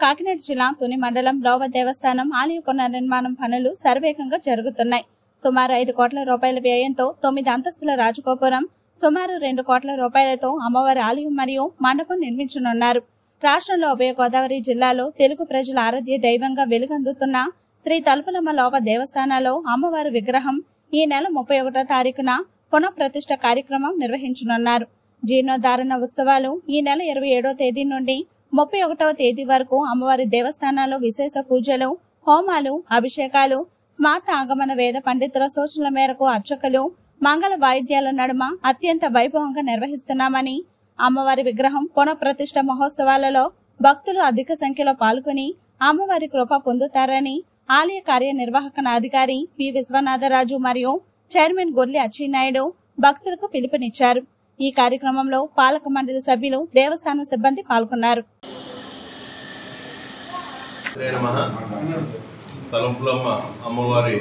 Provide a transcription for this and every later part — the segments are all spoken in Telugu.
కాకినాడ జిల్లా తుని మండలం లోవ దేవస్థానం ఆలయ పునర్నిర్మాణం పనులు శరవేగంగా జరుగుతున్నాయి సుమారు ఐదు కోట్ల రూపాయల వ్యయంతో తొమ్మిది అంతస్తుల రాజగోపురం సుమారు రెండు కోట్ల రూపాయలతో అమ్మవారి ఆలయం మరియు మండపం నిర్మించనున్నారు రాష్ట్రంలో ఉభయ గోదావరి జిల్లాలో తెలుగు ప్రజల ఆరాధ్య దైవంగా వెలుగొందుతున్న శ్రీ తలుపులమ్మ లోవ దేవస్థానాల్లో అమ్మవారి విగ్రహం ఈ నెల ముప్పై ఒకటో తారీఖున పునఃప్రతిష్ఠ కార్యక్రమం నిర్వహించనున్నారు జీర్ణోద్ధారణ ఉత్సవాలు ఈ నెల ఇరవై ఏడో తేదీ నుండి ముప్పై ఒకటవ తేదీ వరకు అమ్మవారి దేవస్థానాల్లో విశేష పూజలు హోమాలు అభిషేకాలు స్మార్త ఆగమన వేద పండితుల సూచనల మేరకు అర్చకులు మంగళ వాయిద్యాల నడుమ అత్యంత వైభవంగా నిర్వహిస్తున్నామని అమ్మవారి విగ్రహం పునఃప్రతిష్ఠ మహోత్సవాలలో భక్తులు అధిక సంఖ్యలో పాల్గొని అమ్మవారి కృప పొందుతారని ఆలయ కార్యనిర్వాహక అధికారి పి విశ్వనాథరాజు మరియు చైర్మన్ గొర్లి అచ్చినాయుడు భక్తులకు పిలుపునిచ్చారు ఈ కార్యక్రమంలో పాలక మండలి సభ్యులు దేవస్థానం సిబ్బంది పాల్గొన్నారు శ్రీ నమః తలంపులమ్మ అమ్మవారి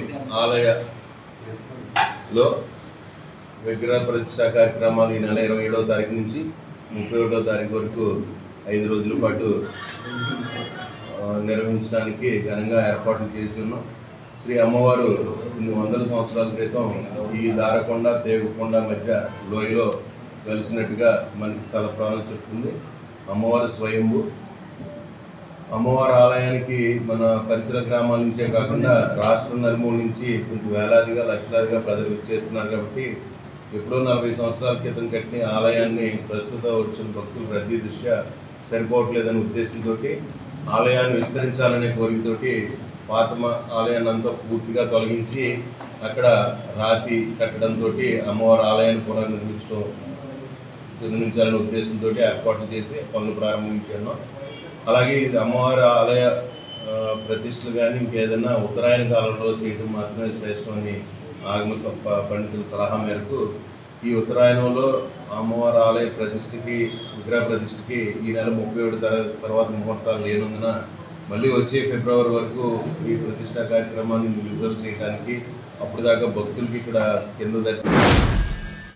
ఆలయలో విగ్రహ ప్రతిష్ట కార్యక్రమాలు ఈ నెల ఇరవై ఏడవ తారీఖు నుంచి ముప్పై ఒకటో తారీఖు వరకు ఐదు రోజుల పాటు ఆ, నిర్వహించడానికి ఘనంగా ఏర్పాట్లు చేసి ఉన్నాం శ్రీ అమ్మవారు కొన్ని వందల సంవత్సరాల క్రితం ఈ దారకొండ దేవకొండ మధ్య లోయలో కలిసినట్టుగా మనకి స్థల ప్రాణం చెప్తుంది అమ్మవారు స్వయంభూ అమ్మవారి ఆలయానికి మన పరిసర గ్రామాల నుంచే కాకుండా రాష్ట్రం నలుమూల నుంచి కొంచెం వేలాదిగా లక్షలాదిగా ప్రజలు వచ్చేస్తున్నారు కాబట్టి ఎప్పుడో నలభై సంవత్సరాల క్రితం కట్టిన ఆలయాన్ని ప్రస్తుత వచ్చిన భక్తుల రద్దీ దృష్ట్యా సరిపోవట్లేదనే ఉద్దేశంతో ఆలయాన్ని విస్తరించాలనే కోరికతోటి పాత మ- ఆలయాన్ని అంతా పూర్తిగా తొలగించి అక్కడ రాతి కట్టడంతో అమ్మవారి ఆలయాన్ని పునర్నిర్మించడం నిర్మించాలనే ఉద్దేశంతో ఏర్పాట్లు చేసి పనులు ప్రారంభించాను అలాగే ఇది అమ్మవారి ఆలయ ఆ, ప్రతిష్టలు కానీ ఇంకేదైనా ఉత్తరాయణ కాలంలో చేయడం మాత్రమే శ్రేష్టం అని ఆగమ స- ప- పండితుల సలహా మేరకు ఈ ఉత్తరాయణంలో అమ్మవారి ఆలయ ప్రతిష్టకి విగ్రహ ప్రతిష్టకి ఈ నెల ముప్పై ఏడు తర తర్వాత ముహూర్తాలు లేనందున మళ్ళీ వచ్చే ఫిబ్రవరి వరకు ఈ ప్రతిష్టా కార్యక్రమాన్ని నిలుపుదల చేయడానికి అప్పుడు దాకా భక్తులకి ఇక్కడ కింద దర్శనం